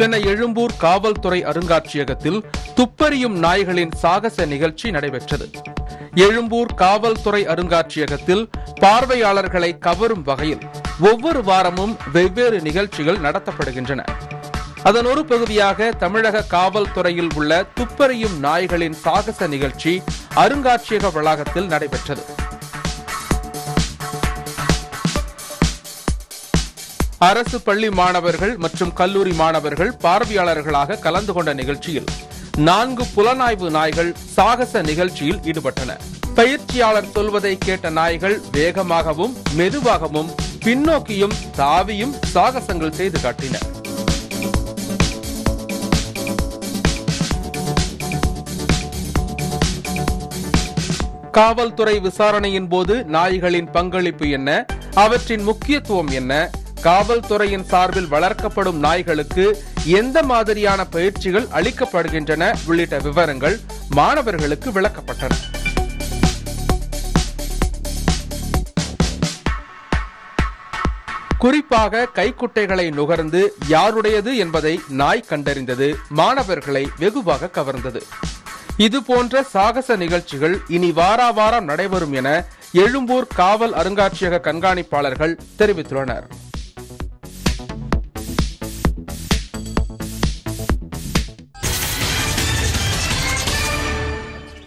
சென்னை எழும்பூர் காவல்துறை அருங்காட்சியகத்தில் துப்பறியும் நாய்களின் சாகச நிகழ்ச்சி நடைபெற்றது எழும்பூர் காவல்துறை அருங்காட்சியகத்தில் பார்வையாளர்களை கவரும் வகையில் ஒவ்வொரு வாரமும் வெவ்வேறு நிகழ்ச்சிகள் நடத்தப்படுகின்றன அதன் ஒரு பகுதியாக தமிழக காவல்துறையில் உள்ள துப்பறியும் நாய்களின் சாகச நிகழ்ச்சி அருங்காட்சியக வளாகத்தில் நடைபெற்றது அரசு பள்ளி மாணவர்கள் மற்றும் கல்லூரி மாணவர்கள் பார்வையாளர்களாக கலந்து கொண்ட நிகழ்ச்சியில் நான்கு புலனாய்வு நாய்கள் சாகச நிகழ்ச்சியில் ஈடுபட்டன பயிற்சியாளர் சொல்வதை கேட்ட நாய்கள் வேகமாகவும் மெதுவாகவும் பின்னோக்கியும் தாவியும் சாகசங்கள் செய்து காட்டின காவல்துறை விசாரணையின் போது நாய்களின் பங்களிப்பு என்ன அவற்றின் முக்கியத்துவம் என்ன காவல்துறையின் சார்பில் வளர்க்கப்படும் நாய்களுக்கு எந்த மாதிரியான பயிற்சிகள் அளிக்கப்படுகின்றன உள்ளிட்ட விவரங்கள் மாணவர்களுக்கு விளக்கப்பட்டன குறிப்பாக கைக்குட்டைகளை நுகர்ந்து யாருடையது என்பதை நாய் கண்டறிந்தது மாணவர்களை வெகுவாக கவர்ந்தது இது போன்ற சாகச நிகழ்ச்சிகள் இனி வாரா வாரம் நடைபெறும் என எழும்பூர் காவல் அருங்காட்சியக கண்காணிப்பாளர்கள் தெரிவித்துள்ளனர்